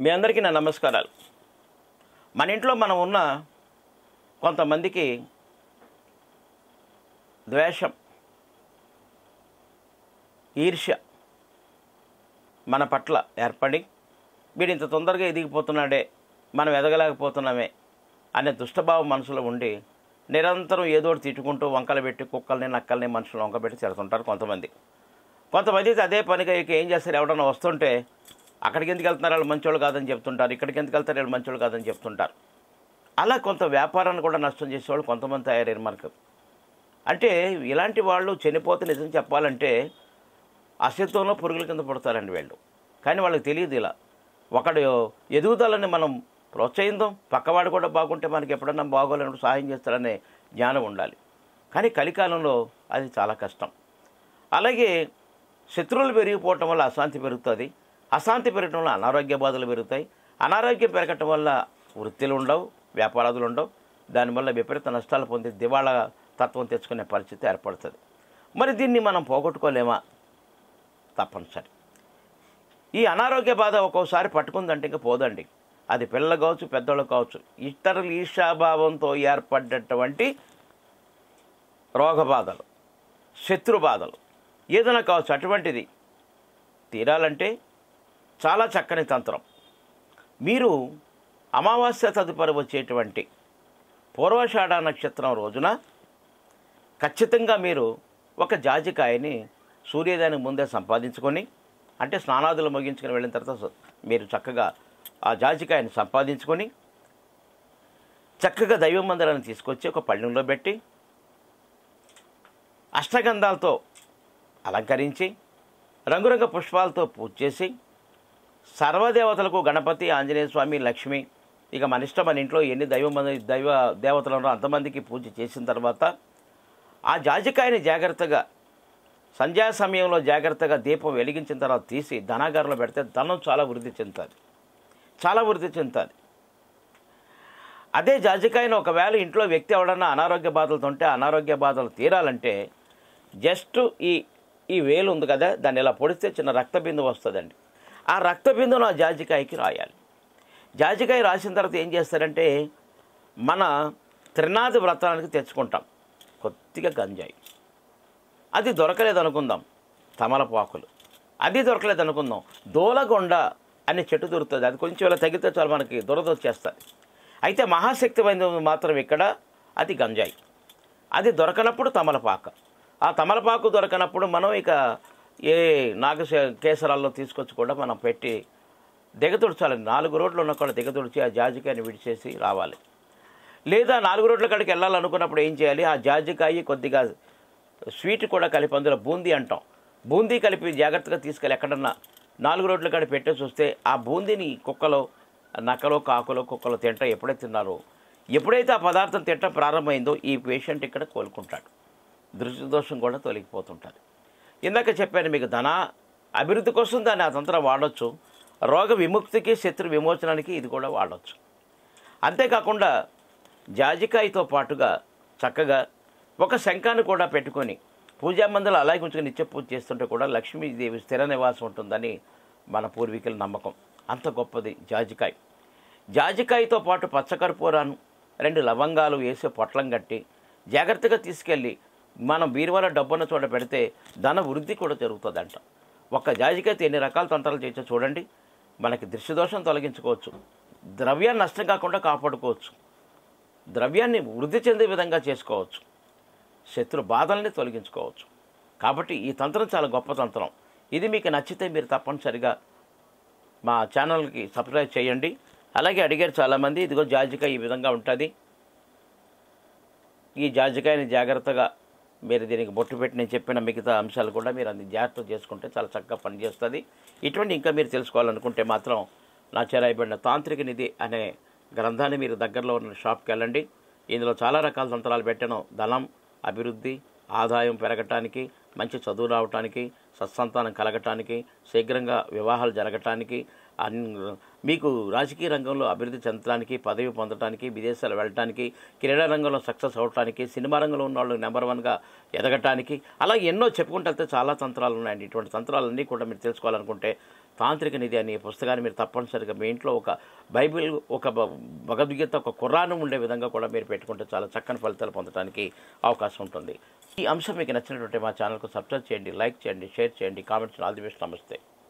మీ అందరికీ నా నమస్కారాలు మన ఇంట్లో మనం ఉన్న కొంతమందికి ద్వేషం ఈర్ష్య మన పట్ల ఏర్పడి వీడు ఇంత తొందరగా ఎదిగిపోతున్నాడే మనం ఎదగలేకపోతున్నామే అనే దుష్టభావం మనసులో ఉండి నిరంతరం ఏదో ఒకటి తిట్టుకుంటూ వంకలు పెట్టి కుక్కల్ని నక్కల్ని మనుషులు వంక పెట్టి తిడుతుంటారు కొంతమంది కొంతమంది అయితే అదే పనిగా ఇక ఏం చేస్తారు ఎవడన్నా వస్తుంటే అక్కడికి ఎందుకు వెళ్తున్నారు వాళ్ళు మంచోళ్ళు కాదని చెప్తుంటారు ఇక్కడికి ఎందుకు వెళ్తారు వాళ్ళు మంచోళ్ళు కాదని చెప్తుంటారు అలా కొంత వ్యాపారాన్ని కూడా నష్టం చేసేవాళ్ళు కొంతమంది తయారయ్యారు మనకు అంటే ఇలాంటి వాళ్ళు చనిపోతే నిజం చెప్పాలంటే అస్తిత్వంలో పురుగుల కింద పడతారండి వీళ్ళు కానీ వాళ్ళకి తెలియదు ఇలా ఒకడు ఎదుగుదలని మనం ప్రోత్సహిద్దాం పక్కవాడు కూడా బాగుంటే మనకి ఎప్పుడన్నా బాగోలేనప్పుడు సహాయం చేస్తారనే జ్ఞానం ఉండాలి కానీ కలికాలంలో అది చాలా కష్టం అలాగే శత్రువులు పెరిగిపోవటం వల్ల అశాంతి పెరుగుతుంది అశాంతి పెరగటం వల్ల అనారోగ్య బాధలు పెరుగుతాయి అనారోగ్యం పెరగటం వల్ల వృత్తులు ఉండవు వ్యాపారాలు ఉండవు దానివల్ల విపరీత నష్టాలు పొంది దివాళా తత్వం తెచ్చుకునే పరిస్థితి ఏర్పడుతుంది మరి దీన్ని మనం పోగొట్టుకోలేమా తప్పనిసరి ఈ అనారోగ్య బాధ ఒక్కోసారి పట్టుకుందంటే ఇంకా పోదండి అది పిల్లలు కావచ్చు పెద్దోళ్ళు కావచ్చు ఇతరుల ఈర్షాభావంతో ఏర్పడ్డటువంటి రోగ బాధలు శత్రు బాధలు ఏదైనా కావచ్చు అటువంటిది తీరాలంటే చాలా చక్కని తంత్రం మీరు అమావాస్య తదుపరి వచ్చేటువంటి పూర్వషాఢ నక్షత్రం రోజున ఖచ్చితంగా మీరు ఒక జాజికాయని సూర్యోదయానికి ముందే సంపాదించుకొని అంటే స్నానాదులు ముగించుకొని వెళ్ళిన తర్వాత స- మీరు చక్కగా ఆ జాజికాయని సంపాదించుకొని చక్కగా దైవ మందిరాన్ని తీసుకొచ్చి ఒక పళ్ళెంలో పెట్టి అష్టగంధాలతో అలంకరించి రంగురంగ పుష్పాలతో పూజ చేసి సర్వదేవతలకు గణపతి ఆంజనేయ స్వామి లక్ష్మి ఇక మన ఇష్టం మన ఇంట్లో ఎన్ని దైవ మంది దైవ దేవతలు ఉన్నారో అంతమందికి పూజ చేసిన తర్వాత ఆ జాజికాయని జాగ్రత్తగా సంధ్యా సమయంలో జాగ్రత్తగా దీపం వెలిగించిన తర్వాత తీసి ధనాగారంలో పెడితే ధనం చాలా వృద్ధి చెందుతుంది చాలా వృద్ధి చెందుతుంది అదే జాజికాయను ఒకవేళ ఇంట్లో వ్యక్తి ఎవడన్నా అనారోగ్య బాధలతో ఉంటే అనారోగ్య బాధలు తీరాలంటే జస్ట్ ఈ ఈ వేలు ఉంది కదా దాన్ని ఇలా పొడిస్తే చిన్న రక్త బిందువు వస్తుందండి ఆ రక్త బిందువును ఆ జాజికాయకి రాయాలి జాజికాయ రాసిన తర్వాత ఏం చేస్తారంటే మన త్రినాథ వ్రతానికి తెచ్చుకుంటాం కొద్దిగా గంజాయి అది దొరకలేదు అనుకుందాం తమలపాకులు అది దొరకలేదు అనుకుందాం దోలగొండ అనే చెట్టు దొరుకుతుంది అది కొంచెం ఇలా తగిలితే చాలు మనకి దురద వచ్చేస్తుంది అయితే మహాశక్తిమైనది మాత్రం ఇక్కడ అది గంజాయి అది దొరకనప్పుడు తమలపాక ఆ తమలపాకు దొరకనప్పుడు మనం ఇక ఏ నాగ కేసరాల్లో తీసుకొచ్చి కూడా మనం పెట్టి దిగతుడ్చాలి నాలుగు రోడ్లు ఉన్న కూడా దిగతుడిచి ఆ జాజికాయని విడిచేసి రావాలి లేదా నాలుగు రోడ్ల కాడికి వెళ్ళాలనుకున్నప్పుడు ఏం చేయాలి ఆ జాజికాయ కొద్దిగా స్వీట్ కూడా కలిపి అందులో బూందీ అంటాం బూందీ కలిపి జాగ్రత్తగా తీసుకెళ్ళి ఎక్కడన్నా నాలుగు రోడ్ల కాడ పెట్టే చూస్తే ఆ బూందీని కుక్కలో నక్కలో కాకులో కుక్కలో తింటా ఎప్పుడైతే తిన్నారో ఎప్పుడైతే ఆ పదార్థం తింటం ప్రారంభమైందో ఈ పేషెంట్ ఇక్కడ కోలుకుంటాడు దృష్టి దోషం కూడా తొలగిపోతుంటుంది ఇందాక చెప్పాను మీకు ధన అభివృద్ధి కోసం దాన్ని ఆ తంత్రం వాడచ్చు రోగ విముక్తికి శత్రు విమోచనానికి ఇది కూడా వాడచ్చు అంతేకాకుండా జాజికాయతో పాటుగా చక్కగా ఒక శంఖాన్ని కూడా పెట్టుకొని పూజా మందులు అలాగే ఉంచుకొని నిత్య పూజ చేస్తుంటే కూడా లక్ష్మీదేవి స్థిర నివాసం ఉంటుందని మన పూర్వీకుల నమ్మకం అంత గొప్పది జాజికాయ జాజికాయతో పాటు పచ్చకర్పూరాను రెండు లవంగాలు వేసి పొట్లం కట్టి జాగ్రత్తగా తీసుకెళ్ళి మనం బీరువాల డబ్బున్న చోట పెడితే ధన వృద్ధి కూడా జరుగుతుందంట ఒక్క జాజికాయతో ఎన్ని రకాల తంత్రాలు చేయొచ్చో చూడండి మనకి దృష్టిదోషం తొలగించుకోవచ్చు ద్రవ్యాన్ని నష్టం కాకుండా కాపాడుకోవచ్చు ద్రవ్యాన్ని వృద్ధి చెందే విధంగా చేసుకోవచ్చు శత్రు బాధల్ని తొలగించుకోవచ్చు కాబట్టి ఈ తంత్రం చాలా గొప్ప తంత్రం ఇది మీకు నచ్చితే మీరు తప్పనిసరిగా మా ఛానల్కి సబ్స్క్రైబ్ చేయండి అలాగే అడిగారు చాలామంది ఇదిగో జాజికాయ ఈ విధంగా ఉంటుంది ఈ జాజికాయని జాగ్రత్తగా మీరు దీనికి బొట్టు పెట్టి నేను చెప్పిన మిగతా అంశాలు కూడా మీరు అన్ని జాగ్రత్త చేసుకుంటే చాలా చక్కగా పనిచేస్తుంది ఇటువంటి ఇంకా మీరు తెలుసుకోవాలనుకుంటే మాత్రం నా చేరాయబడిన తాంత్రిక నిధి అనే గ్రంథాన్ని మీరు దగ్గరలో ఉన్న షాప్కి వెళ్ళండి ఇందులో చాలా రకాల తంత్రాలు పెట్టాను ధనం అభివృద్ధి ఆదాయం పెరగటానికి మంచి చదువు రావటానికి సత్సంతానం కలగటానికి శీఘ్రంగా వివాహాలు జరగటానికి అన్ మీకు రాజకీయ రంగంలో అభివృద్ధి చెందడానికి పదవి పొందడానికి విదేశాలు వెళ్ళటానికి క్రీడా రంగంలో సక్సెస్ అవటానికి సినిమా రంగంలో ఉన్న వాళ్ళు నెంబర్ వన్గా ఎదగటానికి అలా ఎన్నో చెప్పుకుంటే వెళ్తే చాలా తంత్రాలు ఉన్నాయండి ఇటువంటి తంత్రాలన్నీ కూడా మీరు తెలుసుకోవాలనుకుంటే తాంత్రిక నిధి అనే పుస్తకాన్ని మీరు తప్పనిసరిగా మీ ఇంట్లో ఒక బైబిల్ ఒక భ- భగవద్గీత ఒక కుర్రాను ఉండే విధంగా కూడా మీరు పెట్టుకుంటే చాలా చక్కని ఫలితాలు పొందడానికి అవకాశం ఉంటుంది ఈ అంశం మీకు నచ్చినటువంటి మా ఛానల్కు సబ్స్క్రైబ్ చేయండి లైక్ చేయండి షేర్ చేయండి కామెంట్స్ ఆల్ ది బెస్ట్ నమస్తే